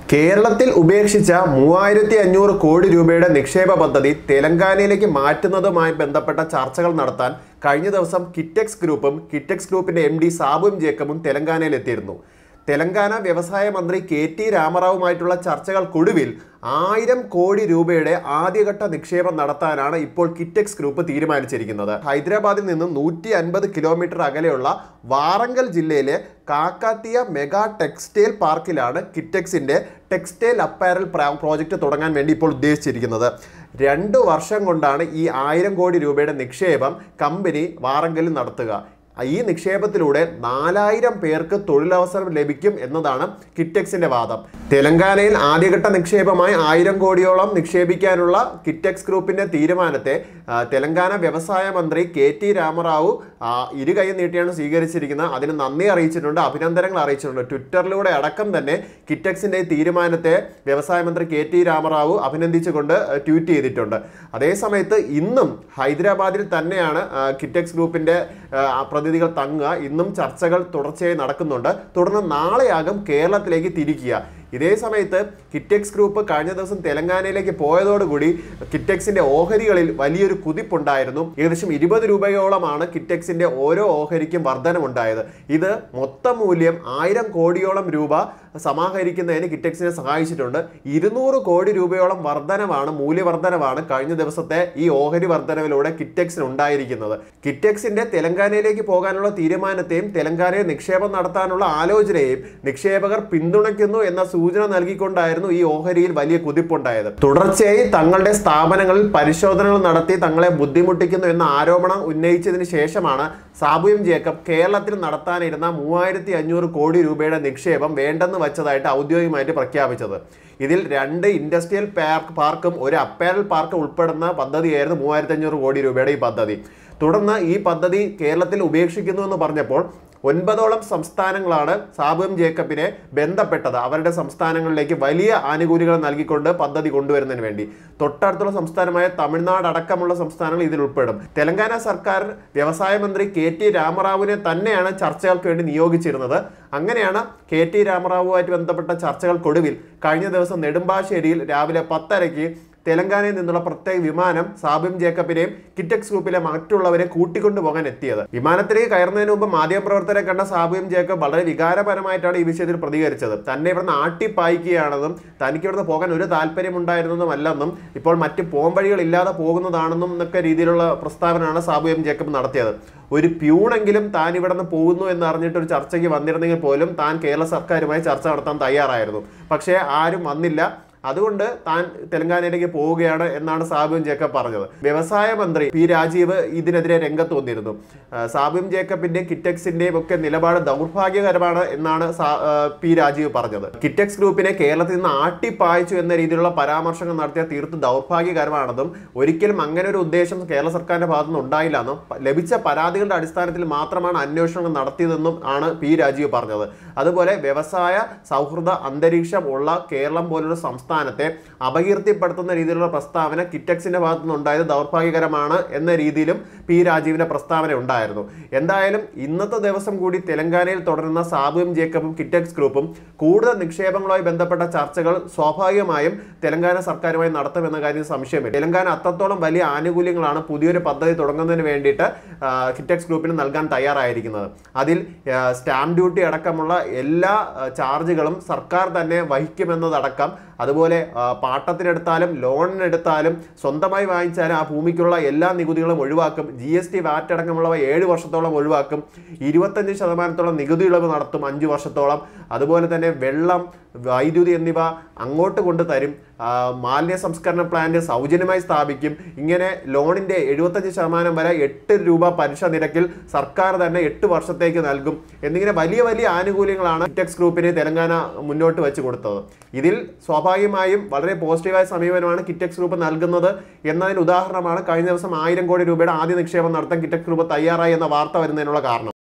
കേരളത്തിൽ ഉപേക്ഷിച്ച മൂവായിരത്തി അഞ്ഞൂറ് കോടി രൂപയുടെ നിക്ഷേപ പദ്ധതി തെലങ്കാനയിലേക്ക് മാറ്റുന്നതുമായി ബന്ധപ്പെട്ട ചർച്ചകൾ നടത്താൻ കഴിഞ്ഞ ദിവസം കിറ്റെക്സ് ഗ്രൂപ്പും കിറ്റെക്സ് ഗ്രൂപ്പിന്റെ എം ഡി സാബും ജേക്കബും തെലങ്കാനയിൽ എത്തിയിരുന്നു തെലങ്കാന വ്യവസായ മന്ത്രി കെ ടി രാമറാവുമായിട്ടുള്ള ചർച്ചകൾക്കൊടുവിൽ ആയിരം കോടി രൂപയുടെ ആദ്യഘട്ട നിക്ഷേപം നടത്താനാണ് ഇപ്പോൾ കിറ്റെക്സ് ഗ്രൂപ്പ് തീരുമാനിച്ചിരിക്കുന്നത് ഹൈദരാബാദിൽ നിന്നും നൂറ്റി അൻപത് കിലോമീറ്റർ അകലെയുള്ള വാറങ്കൽ ജില്ലയിലെ കാക്കാത്തിയ മെഗാ ടെക്സ്റ്റൈൽ പാർക്കിലാണ് കിറ്റെക്സിന്റെ ടെക്സ്റ്റൈൽ അപ്പാരൽ പ്രോജക്റ്റ് തുടങ്ങാൻ വേണ്ടി ഇപ്പോൾ ഉദ്ദേശിച്ചിരിക്കുന്നത് രണ്ട് വർഷം കൊണ്ടാണ് ഈ ആയിരം കോടി രൂപയുടെ നിക്ഷേപം കമ്പനി വാറങ്കലിൽ നടത്തുക ഈ നിക്ഷേപത്തിലൂടെ നാലായിരം പേർക്ക് തൊഴിലവസരം ലഭിക്കും എന്നതാണ് കിറ്റെക്സിന്റെ വാദം തെലങ്കാനയിൽ ആദ്യഘട്ട നിക്ഷേപമായി ആയിരം കോടിയോളം നിക്ഷേപിക്കാനുള്ള കിറ്റെക്സ് ഗ്രൂപ്പിന്റെ തീരുമാനത്തെ ആ, തെലങ്കാന വ്യവസായ മന്ത്രി കെ ടി രാമറാവു ആ, ഇരു കൈ നീട്ടിയാണ് സ്വീകരിച്ചിരിക്കുന്നത് അതിന് നന്ദി അറിയിച്ചിട്ടുണ്ട് അഭിനന്ദനങ്ങൾ അറിയിച്ചിട്ടുണ്ട് ട്വിറ്ററിലൂടെ അടക്കം തന്നെ കിറ്റെക്സിന്റെ ഈ തീരുമാനത്തെ വ്യവസായ മന്ത്രി കെ ടി രാമറാവു അഭിനന്ദിച്ചുകൊണ്ട് ആ, ട്വീറ്റ് ചെയ്തിട്ടുണ്ട് അതേസമയത്ത് ഇന്നും ഹൈദരാബാദിൽ തന്നെയാണ് ആ, കിറ്റെക്സ് ഗ്രൂപ്പിന്റെ ആ, പ്രതിനിധികൾ തങ്ങുക ഇന്നും ചർച്ചകൾ തുടർച്ചയായി നടക്കുന്നുണ്ട് തുടർന്ന് നാളെയാകും കേരളത്തിലേക്ക് തിരിക്കുക ഇതേ സമയത്ത് കിറ്റെക്സ് ഗ്രൂപ്പ് കഴിഞ്ഞ ദിവസം തെലങ്കാനയിലേക്ക് പോയതോടുകൂടി കിറ്റെക്സിന്റെ ഓഹരികളിൽ വലിയൊരു കുതിപ്പുണ്ടായിരുന്നു ഏകദേശം ഇരുപത് രൂപയോളമാണ് കിറ്റെക്സിന്റെ ഓരോ ഓഹരിക്കും വർധനമുണ്ടായത് ഇത് മൊത്തം മൂല്യം ആയിരം കോടിയോളം രൂപ സമാഹരിക്കുന്നതിന് കിറ്റെക്സിനെ സഹായിച്ചിട്ടുണ്ട് ഇരുന്നൂറ് കോടി രൂപയോളം വർധനമാണ് മൂല്യവർധനമാണ് കഴിഞ്ഞ ദിവസത്തെ ഈ ഓഹരി വർധനവിലൂടെ കിറ്റെക്സിന് ഉണ്ടായിരിക്കുന്നത് കിറ്റെക്സിന്റെ തെലങ്കാനയിലേക്ക് പോകാനുള്ള തീരുമാനത്തെയും തെലങ്കാനയിൽ നിക്ഷേപം നടത്താനുള്ള ആലോചനയെയും നിക്ഷേപകർ പിന്തുണയ്ക്കുന്നു എന്ന സൂചന നൽകിക്കൊണ്ടായിരുന്നു ഈ ഓഹരിയിൽ വലിയ കുതിപ്പുണ്ടായത് തുടർച്ചയായി തങ്ങളുടെ സ്ഥാപനങ്ങളിൽ പരിശോധനകൾ നടത്തി തങ്ങളെ ബുദ്ധിമുട്ടിക്കുന്നു എന്ന ആരോപണം ഉന്നയിച്ചതിന് ശേഷമാണ് സാബുയും ജേക്കബ് കേരളത്തിൽ നടത്താനിരുന്ന മൂവായിരത്തി അഞ്ഞൂറ് കോടി രൂപയുടെ നിക്ഷേപം വേണ്ടെന്ന് വച്ചതായിട്ട് ഔദ്യോഗികമായിട്ട് പ്രഖ്യാപിച്ചത് ഇതിൽ രണ്ട് ഇൻഡസ്ട്രിയൽ പാർക്ക് പാർക്കും ഒരു അപ്പാരൽ പാർക്കും ഉൾപ്പെടുന്ന പദ്ധതിയായിരുന്നു മൂവായിരത്തി അഞ്ഞൂറ് കോടി രൂപയുടെ ഈ പദ്ധതി തുടർന്ന് ഈ പദ്ധതി കേരളത്തിൽ ഉപേക്ഷിക്കുന്നു എന്ന് പറഞ്ഞപ്പോൾ ഒൻപതോളം സംസ്ഥാനങ്ങളാണ് സാബും ജേക്കബിനെ ബന്ധപ്പെട്ടത് അവരുടെ സംസ്ഥാനങ്ങളിലേക്ക് വലിയ ആനുകൂല്യങ്ങൾ നൽകിക്കൊണ്ട് പദ്ധതി കൊണ്ടുവരുന്നതിന് വേണ്ടി തൊട്ടടുത്തുള്ള സംസ്ഥാനമായ തമിഴ്നാട് അടക്കമുള്ള സംസ്ഥാനങ്ങൾ ഇതിൽ ഉൾപ്പെടും തെലങ്കാന സർക്കാർ വ്യവസായ മന്ത്രി കെ ടി രാമറാവുവിനെ തന്നെയാണ് ചർച്ചകൾക്ക് വേണ്ടി നിയോഗിച്ചിരുന്നത് അങ്ങനെയാണ് കെ ടി രാമറാവുമായിട്ട് ബന്ധപ്പെട്ട ചർച്ചകൾക്കൊടുവിൽ കഴിഞ്ഞ ദിവസം നെടുമ്പാശ്ശേരിയിൽ രാവിലെ പത്തരയ്ക്ക് തെലങ്കാനയിൽ നിന്നുള്ള പ്രത്യേക വിമാനം സാബിം ജേക്കബിനെയും കിറ്റക്സ് ഗ്രൂപ്പിലെ മറ്റുള്ളവരെ കൂട്ടിക്കൊണ്ടുപോകാൻ എത്തിയത് വിമാനത്തിലേക്ക് കയറുന്നതിന് മുമ്പ് മാധ്യമപ്രവർത്തകരെ കണ്ട സാബിം ജേക്കബ് വളരെ വികാരപരമായിട്ടാണ് ഈ വിഷയത്തിൽ പ്രതികരിച്ചത് തന്നെ ഇവിടുന്ന് ആട്ടിപ്പായിക്കുകയാണെന്നും തനിക്ക് ഇവിടുന്ന് പോകാൻ ഒരു താല്പര്യം ഉണ്ടായിരുന്നതും അല്ലെന്നും ഇപ്പോൾ മറ്റ് പോംവഴികൾ ഇല്ലാതെ പോകുന്നതാണെന്നും എന്നൊക്കെ രീതിയിലുള്ള പ്രസ്താവനയാണ് സാബു എം ജേക്കബ് നടത്തിയത് ഒരു പ്യൂണെങ്കിലും താൻ ഇവിടെ നിന്ന് പോകുന്നു എന്ന് അറിഞ്ഞിട്ട് ഒരു ചർച്ചയ്ക്ക് വന്നിരുന്നെങ്കിൽ പോലും താൻ കേരള സർക്കാരുമായി ചർച്ച നടത്താൻ തയ്യാറായിരുന്നു പക്ഷേ ആരും വന്നില്ല അതുകൊണ്ട് താൻ തെലങ്കാനയിലേക്ക് പോവുകയാണ് എന്നാണ് സാബും ജേക്കബ് പറഞ്ഞത് വ്യവസായ മന്ത്രി പി രാജീവ് ഇതിനെതിരെ രംഗത്ത് വന്നിരുന്നു ആ, സാബും ജേക്കബിന്റെയും കിറ്റക്സിന്റെയും ഒക്കെ നിലപാട് ദൗർഭാഗ്യകരമാണ് എന്നാണ് സാ- ആ, പി രാജീവ് പറഞ്ഞത് കിറ്റക്സ് ഗ്രൂപ്പിനെ കേരളത്തിൽ നിന്ന് ആട്ടിപ്പായിച്ചു എന്ന രീതിയിലുള്ള പരാമർശങ്ങൾ നടത്തിയ തീർത്തും ദൗർഭാഗ്യകരമാണെന്നും ഒരിക്കലും അങ്ങനെ ഒരു ഉദ്ദേശം കേരള സർക്കാരിന്റെ ഭാഗത്തു നിന്ന് ഉണ്ടായില്ല എന്നും പ- ലഭിച്ച പരാതികളുടെ അടിസ്ഥാനത്തിൽ മാത്രമാണ് അന്വേഷണങ്ങൾ നടത്തിയതെന്നും ആണ് പി രാജീവ് പറഞ്ഞത് അതുപോലെ വ്യവസായ സൗഹൃദ അന്തരീക്ഷം ഉള്ള കേരളം പോലുള്ള സംസ്ഥാനത്തെ അപകീർത്തിപ്പെടുത്തുന്ന രീതിയിലുള്ള പ്രസ്താവന കിറ്റക്സിന്റെ ഭാഗത്തു നിന്നുണ്ടായത് ദൗർഭാഗ്യകരമാണ് എന്ന രീതിയിലും പി രാജീവിന്റെ പ്രസ്താവന ഉണ്ടായിരുന്നു എന്തായാലും ഇന്നത്തെ ദിവസം കൂടി തെലങ്കാനയിൽ തുടരുന്ന സാബുവും ജേക്കബും കിറ്റക്സ് ഗ്രൂപ്പും കൂടുതൽ നിക്ഷേപങ്ങളുമായി ബന്ധപ്പെട്ട ചർച്ചകൾ സ്വാഭാവികമായും തെലങ്കാന സർക്കാരുമായി നടത്തുമെന്ന കാര്യം സംശയമില്ല തെലങ്കാന അത്രത്തോളം വലിയ ആനുകൂല്യങ്ങളാണ് പുതിയൊരു പദ്ധതി തുടങ്ങുന്നതിന് വേണ്ടിയിട്ട് ആ, കിറ്റക്സ് ഗ്രൂപ്പിന് നൽകാൻ തയ്യാറായിരിക്കുന്നത് അതിൽ ആ, സ്റ്റാമ്പ് ഡ്യൂട്ടി അടക്കമുള്ള എല്ലാ ആ, ചാർജുകളും സർക്കാർ തന്നെ വഹിക്കുമെന്നതടക്കം അതുപോലെ ആ, പാട്ടത്തിനെടുത്താലും ലോണിനെടുത്താലും സ്വന്തമായി വാങ്ങിച്ചാലും ആ ഭൂമിക്കുള്ള എല്ലാ നികുതികളും ഒഴിവാക്കും ജി എസ് ടി വാറ്റ് അടക്കമുള്ളവ ഏഴ് വർഷത്തോളം ഒഴിവാക്കും ഇരുപത്തഞ്ച് ശതമാനത്തോളം നികുതി ഇളവ് നടത്തും അഞ്ച് വർഷത്തോളം അതുപോലെ തന്നെ വെള്ളം വൈദ്യുതി എന്നിവ അങ്ങോട്ട് കൊണ്ട് തരും ആ, മാലിന്യ സംസ്കരണ പ്ലാന്റ് സൗജന്യമായി സ്ഥാപിക്കും ഇങ്ങനെ ലോണിന്റെ എഴുപത്തഞ്ച് ശതമാനം വരെ എട്ട് രൂപ പലിശ നിരക്കിൽ സർക്കാർ തന്നെ എട്ട് വർഷത്തേക്ക് നൽകും എന്നിങ്ങനെ വലിയ വലിയ ആനുകൂല്യങ്ങളാണ് ടെക്സ് ഗ്രൂപ്പിന് തെലങ്കാന മുന്നോട്ട് വെച്ച് കൊടുത്തത് ഇതിൽ സ്വാഭാവികമായും വളരെ പോസിറ്റീവായ സമീപനമാണ് കിറ്റക്സ് ഗ്രൂപ്പ് നൽകുന്നത് എന്നതിന് ഉദാഹരണമാണ് കഴിഞ്ഞ ദിവസം ആയിരം കോടി രൂപയുടെ ആദ്യ നിക്ഷേപം നടത്താൻ കിറ്റക്സ് ഗ്രൂപ്പ് തയ്യാറായി എന്ന വാർത്ത വരുന്നതിനുള്ള കാരണം